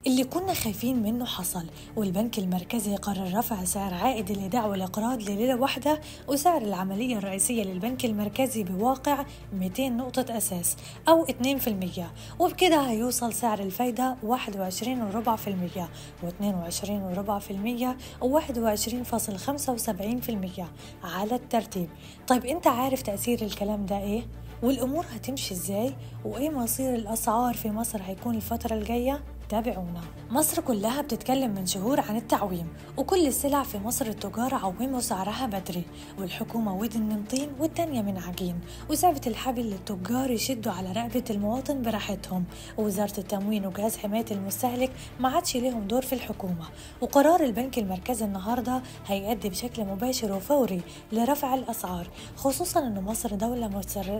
اللي كنا خايفين منه حصل والبنك المركزي قرر رفع سعر عائد الإيداع والإقراض لليلة واحدة وسعر العملية الرئيسية للبنك المركزي بواقع 200 نقطة أساس أو 2% وبكده هيوصل سعر الفايدة 21.4% و22.4% و21.75% على الترتيب طيب أنت عارف تأثير الكلام ده إيه؟ والأمور هتمشي إزاي؟ وإيه مصير الأسعار في مصر هيكون الفترة الجاية؟ تابعونا مصر كلها بتتكلم من شهور عن التعويم وكل السلع في مصر التجار عوموا سعرها بدري والحكومة ودن من طين والتانية من عجين وسابت الحبل للتجار يشدوا على رقبة المواطن براحتهم ووزارة التموين وجهاز حماية المستهلك ما عادش ليهم دور في الحكومة وقرار البنك المركزي النهاردة هيؤدي بشكل مباشر وفوري لرفع الأسعار خصوصا أن مصر دولة مستر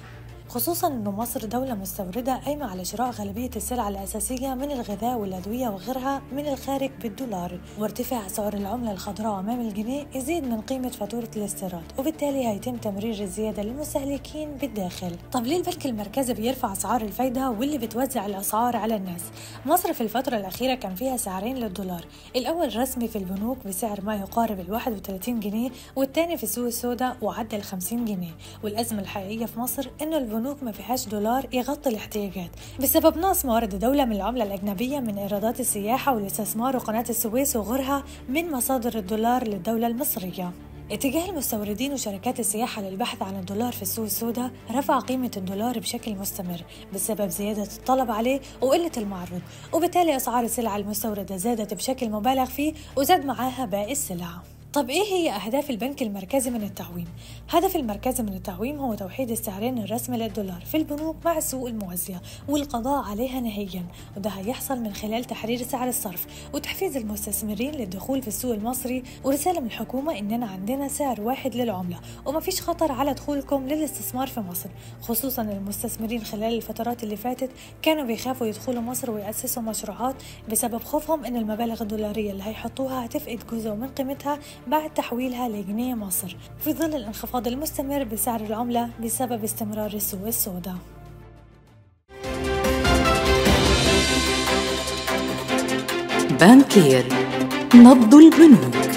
خصوصا أن مصر دولة مستوردة قايمة على شراء غالبية السلع الأساسية من الغذاء والأدوية وغيرها من الخارج بالدولار وارتفاع سعر العملة الخضراء أمام الجنيه يزيد من قيمة فاتورة الاستيراد وبالتالي هيتم تمرير الزيادة للمستهلكين بالداخل طب ليه البنك المركزي بيرفع أسعار الفايدة واللي بتوزع الأسعار على الناس مصر في الفترة الأخيرة كان فيها سعرين للدولار الأول رسمي في البنوك بسعر ما يقارب ال 31 جنيه والثاني في السوق السوداء وعدى ال 50 جنيه والأزمة الحقيقية في مصر إنه البنوك البنوك ما فيهاش دولار يغطي الاحتياجات بسبب نقص موارد الدولة من العملة الأجنبية من إيرادات السياحة والاستثمار وقناة السويس وغيرها من مصادر الدولار للدولة المصرية اتجاه المستوردين وشركات السياحة للبحث عن الدولار في السوق السوداء رفع قيمة الدولار بشكل مستمر بسبب زيادة الطلب عليه وقلة المعروض وبالتالي أسعار السلع المستوردة زادت بشكل مبالغ فيه وزاد معاها باقي السلع طب ايه هي اهداف البنك المركزي من التعويم؟ هدف المركزي من التعويم هو توحيد السعرين الرسمي للدولار في البنوك مع السوق الموازية والقضاء عليها نهائيا وده هيحصل من خلال تحرير سعر الصرف وتحفيز المستثمرين للدخول في السوق المصري ورسالة من الحكومة اننا عندنا سعر واحد للعملة ومفيش خطر على دخولكم للاستثمار في مصر خصوصا المستثمرين خلال الفترات اللي فاتت كانوا بيخافوا يدخلوا مصر ويأسسوا مشروعات بسبب خوفهم ان المبالغ الدولارية اللي هيحطوها هتفقد جزء من قيمتها بعد تحويلها لجنيه مصر في ظل الانخفاض المستمر بسعر العملة بسبب استمرار السوق السوداء بانكير نبض البنوك